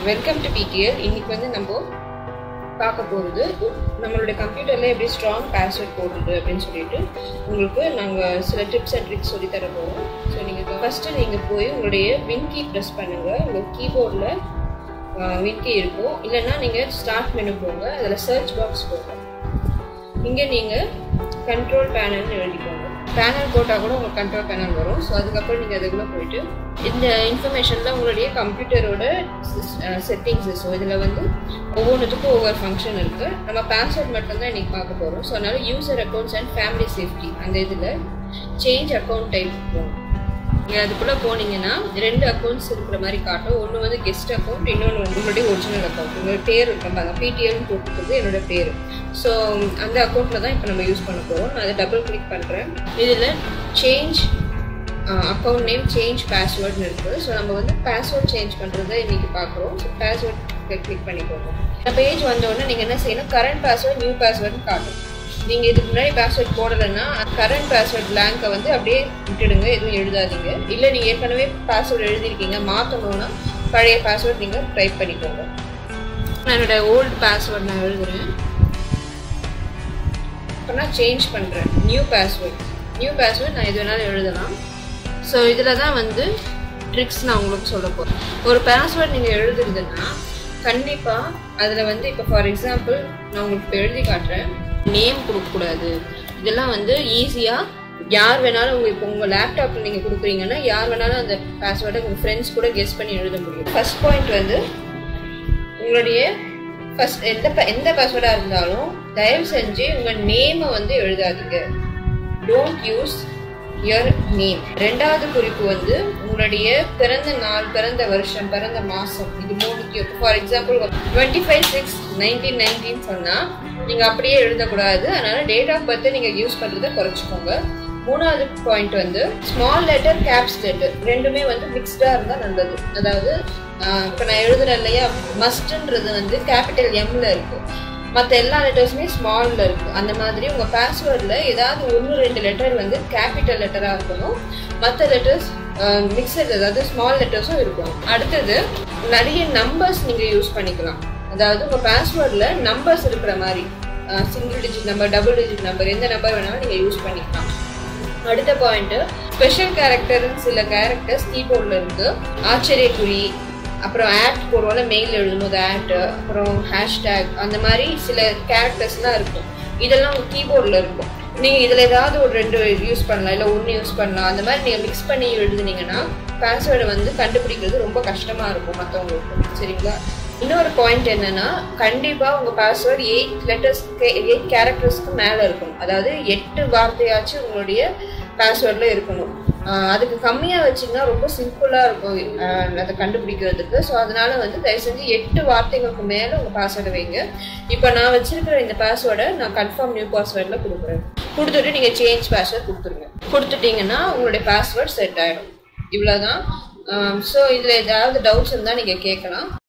welcome to PDL இன்னைக்கு வந்து நம்ம பார்க்க போகிறது நம்மளுடைய கம்ப்யூட்டரில் எப்படி ஸ்ட்ராங் பாஸ்வேர்ட் போடுறது அப்படின்னு சொல்லிட்டு உங்களுக்கு நாங்கள் சில டிப்ஸ் அண்ட் ட்ரிக்ஸ் சொல்லி தர போகிறோம் ஸோ நீங்கள் ஃபஸ்ட்டு நீங்கள் போய் உங்களுடைய வின் கீ ப்ரெஸ் பண்ணுங்கள் உங்கள் கீபோர்டில் வின் கீ இருக்கும் இல்லைன்னா நீங்கள் ஸ்டார்ட் மெனு போங்க அதில் சர்ச் பாக்ஸ் போங்க இங்கே நீங்கள் கண்ட்ரோல் பேனல்னு எழுதிக்கோங்க பேனல் போட்டால் கூட உங்களுக்கு கண்ட்ரோல் பேனல் வரும் ஸோ அதுக்கப்புறம் நீங்கள் அதுக்குள்ளே போயிட்டு இந்த இன்ஃபர்மேஷனில் உங்களுடைய கம்ப்யூட்டரோட செட்டிங்ஸ் ஸோ இதில் வந்து ஒவ்வொன்றுத்துக்கும் ஒவ்வொரு ஃபங்க்ஷன் இருக்குது நம்ம பாஸ்வேர்ட் மட்டும்தான் இன்றைக்கி பார்க்க போகிறோம் ஸோ அதனால் user accounts and family safety அந்த இதில் சேஞ்ச் அக்கௌண்ட் டைப் போகும் நீங்கள் அதுக்குள்ளே போனீங்கன்னா ரெண்டு அக்கௌண்ட்ஸ் இருக்கிற மாதிரி காட்டும் ஒன்று வந்து கெஸ்ட் அக்கௌண்ட் இன்னொன்று வந்து உங்களுடைய ஒரிஜினல் அக்கௌண்ட் உங்களோட பேர் இருக்கும் பாருங்க பிடிஎல்னு போட்டுக்கிறது என்னோட பேர் ஸோ அந்த அக்கௌண்ட்டில் தான் இப்போ நம்ம யூஸ் பண்ண போகிறோம் நான் அதை டபுள் கிளிக் பண்ணுறேன் இதில் சேஞ்ச் அக்கௌண்ட் நேம் சேஞ்ச் பாஸ்வேர்ட்னு இருக்குது ஸோ நம்ம வந்து பாஸ்வேர்ட் சேஞ்ச் பண்ணுறதை இன்றைக்கி பார்க்குறோம் ஸோ பாஸ்வேர்ட் கிளிக் பண்ணிக்கோங்க இந்த பேஜ் வந்தோடனே நீங்கள் என்ன செய்யணும் கரண்ட் பாஸ்வேர்ட் நியூ பாஸ்வேர்ட்னு காட்டும் நீங்கள் இதுக்கு முன்னாடி பாஸ்வேர்ட் போடலைன்னா கரண்ட் பாஸ்வேர்ட் பிளாங்கை வந்து அப்படியே விட்டுடுங்க எதுவும் எழுதாதீங்க இல்லை நீங்கள் ஏற்கனவே பாஸ்வேர்டு எழுதியிருக்கீங்க மாற்றணும்னா பழைய பாஸ்வேர்ட் நீங்கள் டைப் பண்ணிக்கோங்க நான் என்னோட ஓல்டு பாஸ்வேர்ட் நான் எழுதுகிறேன் இப்போ நான் சேஞ்ச் பண்ணுறேன் நியூ பாஸ்வேர்ட் நியூ பாஸ்வேர்ட் நான் எது வேணாலும் எழுதலாம் ஸோ இதில் தான் வந்து ட்ரிக்ஸ் நான் உங்களுக்கு சொல்ல போகிறேன் ஒரு பாஸ்வேர்ட் நீங்கள் எழுதுறதுன்னா கண்டிப்பாக அதில் வந்து இப்போ ஃபார் எக்ஸாம்பிள் நான் உங்களுக்கு இப்போ எழுதி காட்டுறேன் நேம் கொடுக்கக்கூடாது இதெல்லாம் வந்து ஈஸியாக யார் வேணாலும் உங்கள் இப்போ உங்கள் லேப்டாப்பில் நீங்கள் கொடுக்குறீங்கன்னா யார் வேணாலும் அந்த பாஸ்வேர்டை உங்கள் ஃப்ரெண்ட்ஸ் கூட கெஸ் பண்ணி எழுத முடியும் ஃபர்ஸ்ட் பாயிண்ட் வந்து உங்களுடைய ஃபர்ஸ்ட் எந்த எந்த பாஸ்வேர்டாக இருந்தாலும் தயவு செஞ்சு உங்கள் நேமை வந்து எழுதாதீங்க டோன்ட் யூஸ் யர் நேம் ரெண்டாவது குறிப்பு வந்து உங்களுடைய பிறந்த நாள் பிறந்த வருஷம் பிறந்த மாதம் இது மூணுத்தையும் for example twenty five six nineteen nineteen சொன்னால் நீங்கள் அப்படியே எழுதக்கூடாது அதனால டேட் ஆஃப் பர்த்தை நீங்கள் யூஸ் பண்ணுறதை குறைச்சிக்கோங்க மூணாவது பாயிண்ட் வந்து ஸ்மால் லெட்டர் கேப்ஸ் லெட்டர் ரெண்டுமே வந்து மிக்ஸ்டாக இருந்தால் நல்லது அதாவது இப்போ நான் எழுதுறேன் இல்லையா மஸ்ட்ன்றது வந்து கேபிட்டல் எம்ல இருக்கு மற்ற எல்லா லெட்டர்ஸுமே ஸ்மாலில் இருக்குது அந்த மாதிரி உங்கள் பாஸ்வேர்டில் ஏதாவது ஒன்று ரெண்டு லெட்டர் வந்து கேபிட்டல் லெட்டராக இருக்கணும் மற்ற லெட்டர்ஸ் மிக்சட் அதாவது ஸ்மால் லெட்டர்ஸும் இருக்கணும் அடுத்தது நிறைய நம்பர்ஸ் நீங்கள் யூஸ் பண்ணிக்கலாம் அதாவது உங்கள் பாஸ்வேர்டில் நம்பர்ஸ் இருக்கிற மாதிரி single digit number double digit number எந்த நம்பர் வேணாலும் நீங்கள் யூஸ் பண்ணிக்கலாம் அடுத்த பாயிண்ட்டு ஸ்பெஷல் கேரக்டர்னு சில கேரக்டர்ஸ் கீபோர்டில் இருக்குது ஆச்சரியக்குறி அப்புறம் ஆட் போடுவோம்ல மெயில் எழுதும்போது ஆட் அப்புறம் ஹேஷ்டேக் அந்த மாதிரி சில கேரக்டர்ஸ்லாம் இருக்கும் இதெல்லாம் உங்கள் கீபோர்டில் இருக்கும் நீங்கள் இதில் ஏதாவது ஒரு ரெண்டு யூஸ் பண்ணலாம் இல்லை ஒன்று யூஸ் பண்ணலாம் அந்த மாதிரி நீங்கள் மிக்ஸ் பண்ணி எழுதுனீங்கன்னா பாஸ்வேர்டை வந்து கண்டுபிடிக்கிறது ரொம்ப கஷ்டமாக இருக்கும் மற்றவங்களுக்கு சரிங்களா இன்னொரு பாயிண்ட் என்னன்னா கண்டிப்பாக உங்கள் பாஸ்வேர்டு எயிட் லெட்டர்ஸ்க்கு எயிட் கேரக்டர்ஸ்க்கு மேலே இருக்கணும் அதாவது எட்டு வார்த்தையாச்சும் உங்களுடைய பாஸ்வேர்டில் இருக்கணும் அதுக்கு கம்மியாக வச்சிங்கன்னா ரொம்ப சிம்பிளாக இருக்கும் அதை கண்டுபிடிக்கிறதுக்கு ஸோ அதனால வந்து தயவு செஞ்சு எட்டு வார்த்தைகளுக்கு மேலே உங்கள் பாஸ்வேர்டை வைங்க இப்போ நான் வச்சிருக்கிற இந்த பாஸ்வேர்டை நான் கன்ஃபார்ம் நியூ பாஸ்வேர்டில் கொடுக்குறேன் கொடுத்துட்டு நீங்கள் சேஞ்ச் பாஸ்வேர்ட் கொடுத்துருங்க கொடுத்துட்டீங்கன்னா உங்களுடைய பாஸ்வேர்ட் செட் ஆகிடும் இவ்வளோதான் ஸோ இதில் ஏதாவது டவுட்ஸ் இருந்தால் நீங்கள் கேட்கலாம்